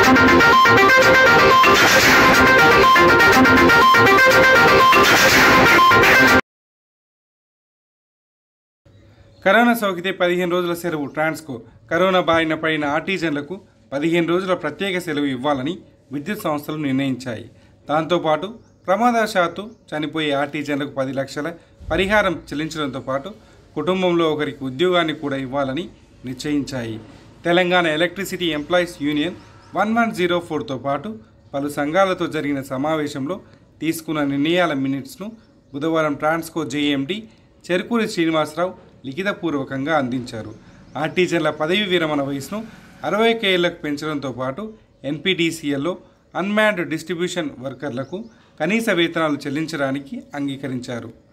corona సోకితే పదిహేను రోజుల సెలవు ట్రాన్స్కో కరోనా బారిన పడిన ఆర్టిజన్లకు పదిహేను రోజుల ప్రత్యేక సెలవు ఇవ్వాలని విద్యుత్ సంస్థలు నిర్ణయించాయి దాంతోపాటు ప్రమాదవశాత్తు చనిపోయే ఆర్టిజన్లకు పది లక్షల పరిహారం చెల్లించడంతో పాటు కుటుంబంలో ఒకరికి ఉద్యోగాన్ని కూడా ఇవ్వాలని నిశ్చయించాయి Telangana electricity employees union one one zero ఫోర్తో పాటు పలు సంఘాలతో జరిగిన సమావేశంలో తీసుకున్న నిర్ణయాల మినిట్స్ను బుధవారం ట్రాన్స్కో జేఎండి చెరుకూరి శ్రీనివాసరావు లిఖితపూర్వకంగా అందించారు ఆర్టీజన్ల పదవి విరమణ వయసును అరవై ఏళ్లకు పెంచడంతో పాటు ఎన్పీడీసీఎల్లో అన్మ్యాన్డ్ డిస్ట్రిబ్యూషన్ వర్కర్లకు కనీస వేతనాలు చెల్లించడానికి అంగీకరించారు